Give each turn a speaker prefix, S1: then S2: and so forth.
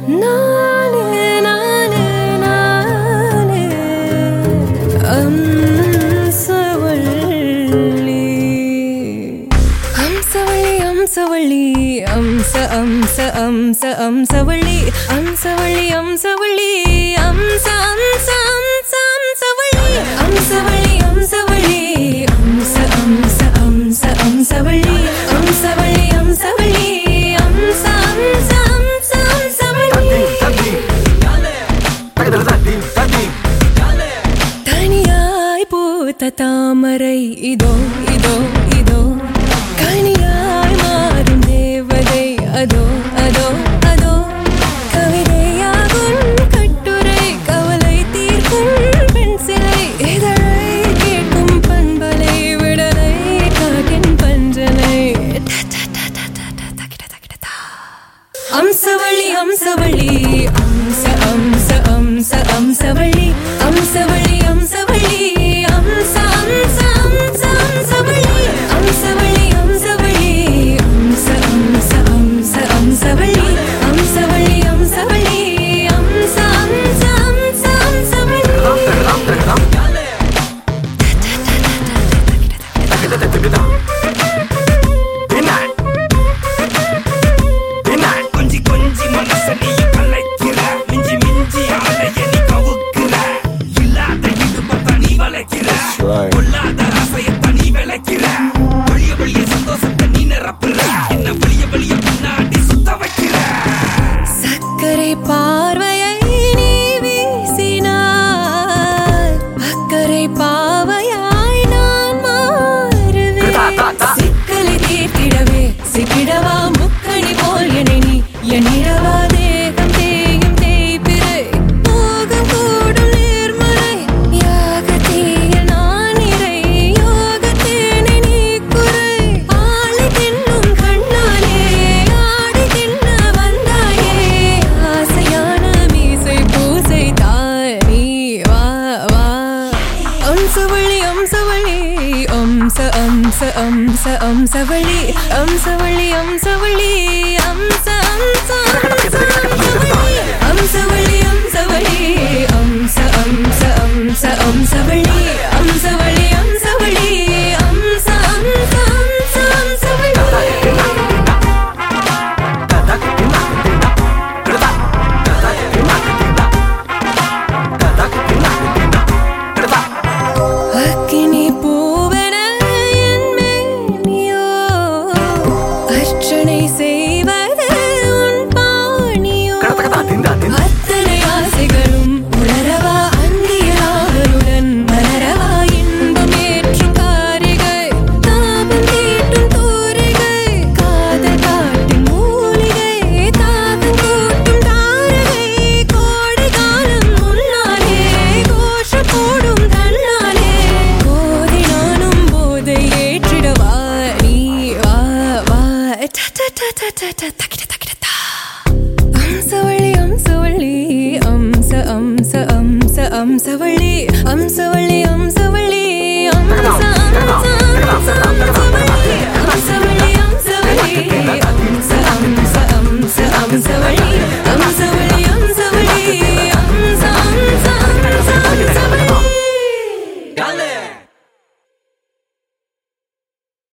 S1: நானே நானே நானே அம்சவள்ளி அம்சவள்ளி அம்சவள்ளி அம்ச அம்ச அம்ச அம்சவள்ளி அம்சவள்ளி அம்சவள்ளி அம்ச அம்ச அம்ச அம்சவள்ளி அம்சவள்ளி அம்சவள்ளி அம்ச அம்ச அம்ச அம்சவள்ளி அம்சவள்ளி அம்சவள்ளி அம்ச அம்ச அம்ச அம்சவள்ளி தனியாய் பூத்த தாமரை இதோ இதோ இதோ கனியாய் மாறும் தேவதை அதோ அதோ அதோ கவிதையாகும் கட்டுரை கவலை தீர்க்கும் பெண் சிலை இதழை கேட்கும் பண்பலை விடலை காட்டின் பஞ்சனை ட, ட, ட, ட, ட, ட, தகிட, தகிட, தா. அம்சவள்ளி அம்சவள்ளி அம்ச அம்ச அம்ச அம்சவள்ளி அம்சவள்ளி அம்சவள்ளி அம்ச அம்ச அம்ச அம்சவள்ளி அம்சவள்ளி அம்சவள்ளி அம்ச அம்ச அம்ச அம்சவள்ளி அம்சவள்ளி அம்சவள்ளி அம்ச அம்ச அம்ச அம்சவள்ளி
S2: கொஞ்சி கொஞ்சி மனச நீ கலைக்கிற மிஞ்சி மிஞ்சி ஆலைய நீ கவுக்குற இல்லாத இடுப்பத்த நீ வளைக்கிற கொள்ளாத ரசையத்த நீ விளைக்கிற வழிய வழிய சந்தோஷத்தை நீ நிரப்புற என்ன வழிய வழிய பின்னாடி சுத்த வைக்கிற
S1: சக்கரை பார்வையை நீ வீசினாய் அக்கறை பாவையாய் நான் மாறுவேன் சிக்கலை தீர்த்திடவே சிக்கிடவா முக்கணி போல் என்னை நீ எண்ணிடவா தேகம் தேயும் தேய்பிறை மோகம் கூடும் நேர்மறை யாகத்தீயில் நான் இறை யோகத்தேனை நீ குறை ஆளை தின்னும் கண்ணாலே ஆடி தின்ன வந்தாயே ஆசையான மீசை பூசை தாய் நீ வா வா அம்சவள்ளி அம்சவள்ளி அம்ச அம்ச அம்ச அம்சவள்ளி அம்சவள்ளி அம்சவள்ளி அம்ச அம்ச அம்சவள்ளி அம்சவள்ளி அம்ச அம்ச அம்ச அம்சவள்ளி அம்சவள்ளி அம்சவள்ளி அம்ச அம்ச அம்ச அம்சவள்ளி அக்கினி பூவன என் மேனியோ அர்ச்சனை செய்வது உன் பாணியோ அத்தனை ஆசைகளும் உணரவா அந்தியலாவருடன் மலரவா இன்பம் ஏற்றும் காரிகை தாபம் தீட்டும் தூரிகை காதல் காட்டும் மூலிகை தாகம் கூட்டும் தாரகை கோடை காலம் முன்னாலே கோஷம் போடும் தன்னாலே கோதி நானும் போதை ஏற்றிடவா நீ வா வா ட ட ட ட ட ட தகிட தகிட தா அம்சவள்ளி அம்சவள்ளி அம்ச அம்ச அம்ச அம்சவள்ளி அம்சவள்ளி